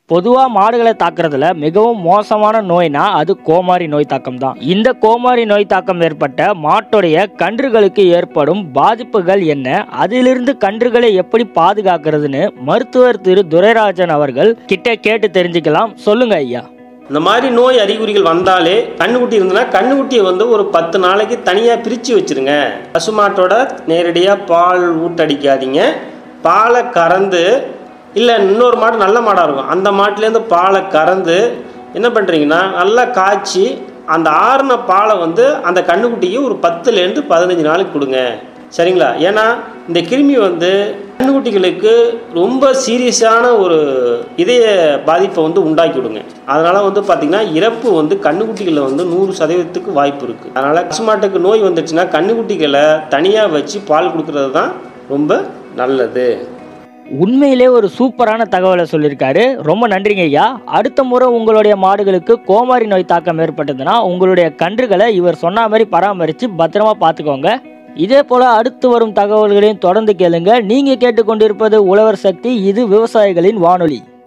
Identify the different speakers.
Speaker 1: பொதுவா மாடுகளை தாக்குறதுல மிகவும் மோசமான நோய்னா அது கோமாரி நோய் தாக்கம் தான் இந்த கோமாரி நோய் தாக்கம் ஏற்பட்ட மாட்டுடைய கன்றுகளுக்கு ஏற்படும் பாதிப்புகள் என்ன அதிலிருந்து கன்றுகளை எப்படி பாதுகாக்கிறதுன்னு மருத்துவர் திரு துரைராஜன் அவர்கள் கிட்ட கேட்டு தெரிஞ்சுக்கலாம் சொல்லுங்க ஐயா
Speaker 2: இந்த மாதிரி நோய் அறிகுறிகள் வந்தாலே கண்ணுக்குட்டி இருந்ததுன்னா கண்ணுக்குட்டியை வந்து ஒரு பத்து நாளைக்கு தனியாக பிரித்து வச்சிருங்க பசுமாட்டோட நேரடியாக பால் ஊட்டடிக்காதீங்க பாலை கறந்து இல்லை இன்னொரு மாடு நல்ல மாடாக இருக்கும் அந்த மாட்டுலேருந்து பாலை கறந்து என்ன பண்ணுறீங்கன்னா நல்லா காய்ச்சி அந்த ஆறுன பாலை வந்து அந்த கண்ணுக்குட்டிக்கு ஒரு பத்துலேருந்து பதினஞ்சு நாளைக்கு கொடுங்க சரிங்களா ஏன்னா இந்த கிருமி வந்து கண்ணுக்குட்டிகளுக்கு ரொம்ப சீரியஸான ஒரு இதய பாதிப்பை வந்து உண்டாக்கி விடுங்க அதனால் வந்து பார்த்திங்கன்னா இறப்பு வந்து கண்ணுக்குட்டிகளில் வந்து நூறு சதவீதத்துக்கு வாய்ப்பு இருக்குது அதனால் பசுமாட்டுக்கு நோய் வந்துச்சுன்னா கண்ணுக்குட்டிகளை தனியாக வச்சு பால் கொடுக்கறது தான் ரொம்ப நல்லது
Speaker 1: உண்மையிலே ஒரு சூப்பரான தகவலை சொல்லியிருக்காரு ரொம்ப நன்றிங்க ஐயா அடுத்த முறை உங்களுடைய மாடுகளுக்கு கோமாரி நோய் தாக்கம் ஏற்பட்டதுன்னா உங்களுடைய கன்றுகளை இவர் சொன்ன மாதிரி பராமரித்து பத்திரமா பார்த்துக்கோங்க இதே போல அடுத்து வரும் தகவல்களையும் தொடர்ந்து கேளுங்க நீங்க கேட்டுக்கொண்டிருப்பது உழவர் சக்தி இது விவசாயிகளின் வானொலி